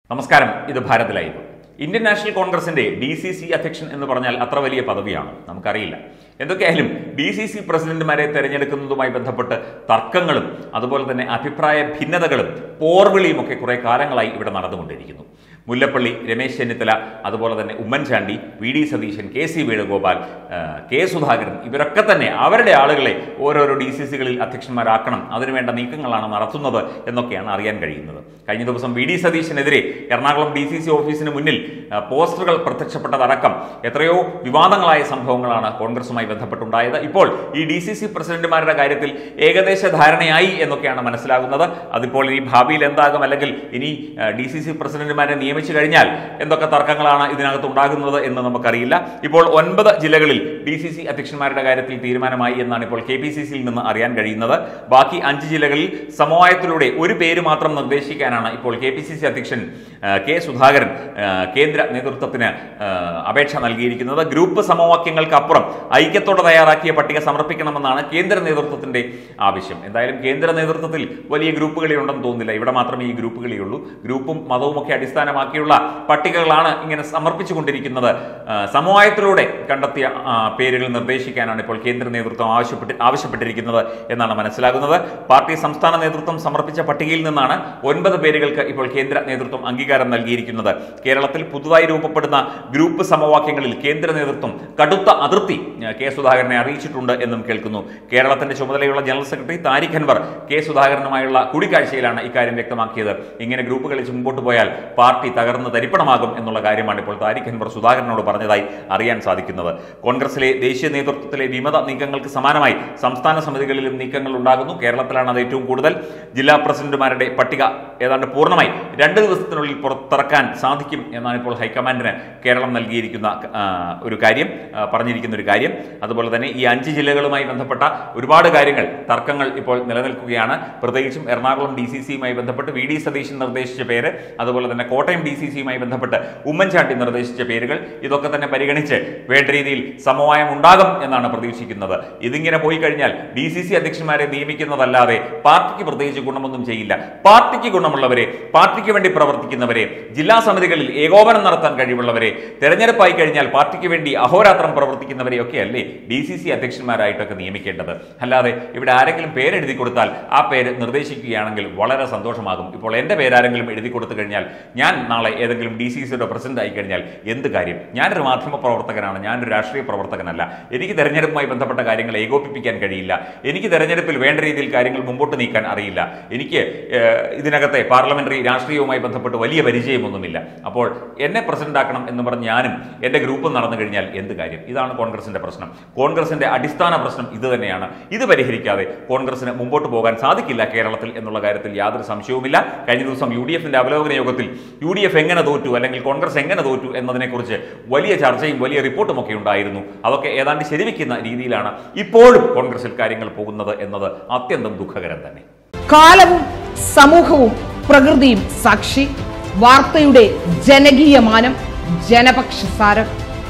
നമസ്കാരം ഇത് Bharat live Indian national കോൺഗ്രസിന്റെ ഡി സി സി അധ്യക്ഷൻ എന്ന് പറഞ്ഞാൽ അത്ര വലിയ പദവിയാണ് നമുക്കറിയില്ല എന്തൊക്കെയായാലും ഡി സി സി പ്രസിഡന്റുമാരെ തെരഞ്ഞെടുക്കുന്നതുമായി ബന്ധപ്പെട്ട് തർക്കങ്ങളും അതുപോലെ തന്നെ അഭിപ്രായ ഭിന്നതകളും പോർവിളിയും ഒക്കെ കുറെ കാലങ്ങളായി ഇവിടെ നടന്നുകൊണ്ടിരിക്കുന്നു മുല്ലപ്പള്ളി രമേശ് ചെന്നിത്തല അതുപോലെ തന്നെ Oommen Chandy V D Satheesan K C Venugopal ആ, കെ സുധാകരൻ ഇവരൊക്കെ തന്നെ അവരുടെ ആളുകളെ ഓരോരോ ഡി സി സികളിൽ അധ്യക്ഷന്മാരാക്കണം അതിനുവേണ്ട നീക്കങ്ങളാണ് നടത്തുന്നത് എന്നൊക്കെയാണ് അറിയാൻ കഴിയുന്നത് കഴിഞ്ഞ ദിവസം വി ഡി സതീശനെതിരെ എറണാകുളം ഡി സി സി ഓഫീസിന് മുന്നിൽ ആ, പോസ്റ്ററുകൾ പ്രത്യക്ഷപ്പെട്ടതടക്കം എത്രയോ വിവാദങ്ങളായ സംഭവങ്ങളാണ് കോൺഗ്രസുമായി ബന്ധപ്പെട്ടുണ്ടായത് ഇപ്പോൾ ഈ ഡി സി സി പ്രസിഡന്റുമാരുടെ കാര്യത്തിൽ ഏകദേശ ധാരണയായി എന്നൊക്കെയാണ് മനസ്സിലാകുന്നത് അതിപ്പോൾ ഇനി ഭാവിയിൽ എന്താകും അല്ലെങ്കിൽ ഇനി ഡി സി സി പ്രസിഡന്റുമാരെ നിയമിച്ചു കഴിഞ്ഞാൽ എന്തൊക്കെ തർക്കങ്ങളാണ് ഇതിനകത്ത് ഉണ്ടാകുന്നത് എന്ന് നമുക്കറിയില്ല ഇപ്പോൾ ഒൻപത് ജില്ലകളിൽ ഡി സി സി അധ്യക്ഷന്മാരുടെ കാര്യത്തിൽ തീരുമാനമായി എന്നാണ് ഇപ്പോൾ കെ പി സി സിയിൽ നിന്ന് അറിയാൻ കഴിയുന്നത് ബാക്കി അഞ്ച് ജില്ലകളിൽ സമവായത്തിലൂടെ ഒരു പേര് മാത്രം നിർദ്ദേശിക്കാനാണ് ഇപ്പോൾ കെ പി സി സി അധ്യക്ഷൻ ആ, കെ സുധാകരൻ ആ, കേന്ദ്ര നേതൃത്വത്തിന് ആ, അപേക്ഷ നൽകിയിരിക്കുന്നത് ഗ്രൂപ്പ് സമവാക്യങ്ങൾക്കപ്പുറം ഐക്യത്തോടെ തയ്യാറാക്കിയ പട്ടിക സമർപ്പിക്കണമെന്നാണ് കേന്ദ്ര നേതൃത്വത്തിന്റെ ആവശ്യം എന്തായാലും കേന്ദ്ര നേതൃത്വത്തിൽ വലിയ ഗ്രൂപ്പുകളി ഉണ്ടെന്ന് തോന്നുന്നില്ല ഇവിടെ മാത്രമേ ഈ ഗ്രൂപ്പുകളി ഉള്ളൂ ഗ്രൂപ്പും മതവും ഒക്കെ അടിസ്ഥാനമാക്കിയുള്ള പട്ടികകളാണ് ഇങ്ങനെ സമർപ്പിച്ചുകൊണ്ടിരിക്കുന്നത് ആ, സമവായത്തിലൂടെ കണ്ടെത്തിയ ആ, പേരുകൾ നിർദ്ദേശിക്കാനാണ് ഇപ്പോൾ കേന്ദ്ര നേതൃത്വം ആവശ്യപ്പെട്ട് ആവശ്യപ്പെട്ടിരിക്കുന്നത് എന്നാണ് മനസ്സിലാകുന്നത് പാർട്ടി സംസ്ഥാന നേതൃത്വം സമർപ്പിച്ച പട്ടികയിൽ നിന്നാണ് ഒൻപത് പേരുകൾക്ക് ഇപ്പോൾ കേന്ദ്ര നേതൃത്വം അംഗീകാരം നൽകിയിരിക്കുന്നത് കേരളത്തിൽ പുതുതായി രൂപപ്പെടുന്ന ഗ്രൂപ്പ് സമവാക്യങ്ങളിൽ കേന്ദ്ര നേതൃത്വം കടുത്ത അതിർത്തി ആ, കെ സുധാകരനെ അറിയിച്ചിട്ടുണ്ട് എന്നും കേൾക്കുന്നു കേരളത്തിന്റെ ചുമതലയുള്ള general secretary Tariq Anwar K സുധാകരനുമായുള്ള കൂടിക്കാഴ്ചയിലാണ് ഇക്കാര്യം വ്യക്തമാക്കിയത് ഇങ്ങനെ ഗ്രൂപ്പ് കളിച്ച് മുമ്പോട്ട് പോയാൽ പാർട്ടി തകർന്ന് തരിപ്പണമാകും എന്നുള്ള കാര്യമാണ് ഇപ്പോൾ താരിഖ് അൻവർ സുധാകരനോട് പറഞ്ഞതായി അറിയാൻ സാധിക്കുന്നത് കോൺഗ്രസിലെ ദേശീയ നേതൃത്വത്തിലെ വിമത നീക്കങ്ങൾക്ക് സമാനമായി സംസ്ഥാന സമിതികളിലും നീക്കങ്ങൾ ഉണ്ടാകുന്നു കേരളത്തിലാണ് അത് ഏറ്റവും കൂടുതൽ ജില്ലാ പ്രസിഡന്റുമാരുടെ പട്ടിക ഏതാണ്ട് പൂർണ്ണമായി രണ്ട് ദിവസത്തിനുള്ളിൽ പുറത്തിറക്കാൻ സാധിക്കും എന്നാണ് ഇപ്പോൾ ഹൈക്കമാൻഡിന് കേരളം നൽകിയിരിക്കുന്ന ആ, ഒരു കാര്യം ആ, പറഞ്ഞിരിക്കുന്ന ഒരു കാര്യം അതുപോലെ തന്നെ ഈ അഞ്ച് ജില്ലകളുമായി ബന്ധപ്പെട്ട ഒരുപാട് കാര്യങ്ങൾ തർക്കങ്ങൾ ഇപ്പോൾ നിലനിൽക്കുകയാണ് പ്രത്യേകിച്ചും എറണാകുളം ഡി സി സിയുമായി ബന്ധപ്പെട്ട് വി ഡി സതീശൻ നിർദ്ദേശിച്ച പേര് അതുപോലെ തന്നെ കോട്ടയം ഡി സി സിയുമായി ബന്ധപ്പെട്ട് ഉമ്മൻചാണ്ടി നിർദ്ദേശിച്ച പേരുകൾ ഇതൊക്കെ തന്നെ പരിഗണിച്ച് വേണ്ട രീതിയിൽ സമവായം ഉണ്ടാകും എന്നാണ് പ്രതീക്ഷിക്കുന്നത് ഇതിങ്ങനെ പോയി കഴിഞ്ഞാൽ ഡി സി സി അധ്യക്ഷന്മാരെ നിയമിക്കുന്നതല്ലാതെ പാർട്ടിക്ക് പ്രത്യേകിച്ച് ഗുണമൊന്നും ചെയ്യില്ല പാർട്ടിക്ക് ഗുണമുള്ളവരെ പാർട്ടിക്ക് വേണ്ടി പ്രവർത്തിക്കുന്നവരെ ജില്ലാ സമിതികളിൽ ഏകോപനം നടത്താൻ കഴിവുള്ളവരെ തെരഞ്ഞെടുപ്പായി കഴിഞ്ഞാൽ പാർട്ടിക്ക് വേണ്ടി അഹോരാത്രം പ്രവർത്തിക്കുന്നവരെയൊക്കെ അല്ലേ ഡി സി സി അധ്യക്ഷന്മാരായിട്ടൊക്കെ നിയമിക്കേണ്ടത് അല്ലാതെ ഇവിടെ ആരെങ്കിലും പേരെഴുതി കൊടുത്താൽ ആ പേര് നിർദ്ദേശിക്കുകയാണെങ്കിൽ വളരെ സന്തോഷമാകും ഇപ്പോൾ എൻ്റെ പേരാരെങ്കിലും എഴുതി കൊടുത്തു കഴിഞ്ഞാൽ ഞാൻ നാളെ ഏതെങ്കിലും ഡി സി സിയുടെ പ്രസിഡന്റ് ആയി കഴിഞ്ഞാൽ എന്ത് കാര്യം ഞാനൊരു മാധ്യമ പ്രവർത്തകനാണ് ഞാനൊരു രാഷ്ട്രീയ പ്രവർത്തകനല്ല എനിക്ക് തെരഞ്ഞെടുപ്പുമായി ബന്ധപ്പെട്ട കാര്യങ്ങൾ ഏകോപിപ്പിക്കാൻ കഴിയില്ല എനിക്ക് തെരഞ്ഞെടുപ്പിൽ വേണ്ട രീതിയിൽ കാര്യങ്ങൾ മുമ്പോട്ട് നീക്കാൻ അറിയില്ല എനിക്ക് ഏഹ്, ഇതിനകത്തെ പാർലമെന്ററി രാഷ്ട്രീയവുമായി ബന്ധപ്പെട്ട് വലിയ പരിചയമൊന്നുമില്ല അപ്പോൾ എന്നെ പ്രസിഡന്റ് ആക്കണം എന്ന് പറഞ്ഞ് ഞാനും എൻ്റെ ഗ്രൂപ്പും നടന്നു കഴിഞ്ഞാൽ എന്ത് കാര്യം ഇതാണ് കോൺഗ്രസിന്റെ പ്രശ്നം കോൺഗ്രസിന്റെ അടിസ്ഥാന പ്രശ്നം ഇത് തന്നെയാണ് ഇത് പരിഹരിക്കാതെ കോൺഗ്രസിന് മുമ്പോട്ട് പോകാൻ സാധിക്കില്ല കേരളത്തിൽ എന്നുള്ള കാര്യത്തിൽ യാതൊരു സംശയവുമില്ല കഴിഞ്ഞ ദിവസം യു ഡി എഫിന്റെ അവലോകന യോഗത്തിൽ യു ഡി എഫ് എങ്ങനെ തോറ്റു അല്ലെങ്കിൽ കോൺഗ്രസ് എങ്ങനെ തോറ്റു എന്നതിനെക്കുറിച്ച് വലിയ ചർച്ചയും വലിയ റിപ്പോർട്ടും ഒക്കെ ഉണ്ടായിരുന്നു അതൊക്കെ ഏതാണ്ട് ശരിവെക്കുന്ന രീതിയിലാണ് ഇപ്പോഴും കോൺഗ്രസിൽ കാര്യങ്ങൾ പോകുന്നത് എന്നത് അത്യന്തം ദുഃഖകരം തന്നെ കാലവും സമൂഹവും പ്രകൃതിയും സാക്ഷി വാർത്തയുടെ ജനകീയ മാനം ജനപക്ഷസാരം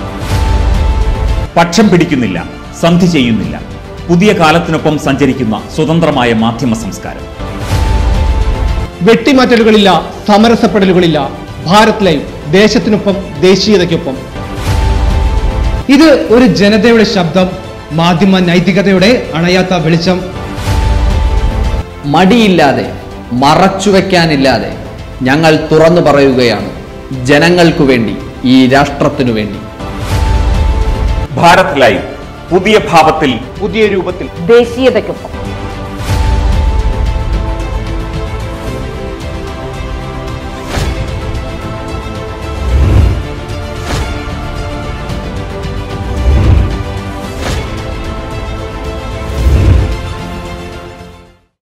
പക്ഷം പിടിക്കുന്നില്ല സന്ധി ചെയ്യുന്നില്ല പുതിയ കാലത്തിനൊപ്പം സഞ്ചരിക്കുന്ന സ്വതന്ത്രമായ മാധ്യമ സംസ്കാരം വെട്ടിമാറ്റലുകളില്ല സമരസപ്പെടലുകളില്ല ഭാരത് ലൈവ് ദേശത്തിനൊപ്പം ദേശീയതയ്ക്കൊപ്പം ഇത് ഒരു ജനതയുടെ ശബ്ദം മാധ്യമ നൈതികതയുടെ അണയാത്ത വെളിച്ചം മടിയില്ലാതെ മറച്ചുവെക്കാനില്ലാതെ ഞങ്ങൾ തുറന്നു പറയുകയാണ് ജനങ്ങൾക്കു വേണ്ടി ഈ രാഷ്ട്രത്തിനു വേണ്ടി ഭാരത് ലൈവ് പുതിയ ഭാവത്തിൽ പുതിയ രൂപത്തിൽ ദേശീയതയ്ക്കൊപ്പം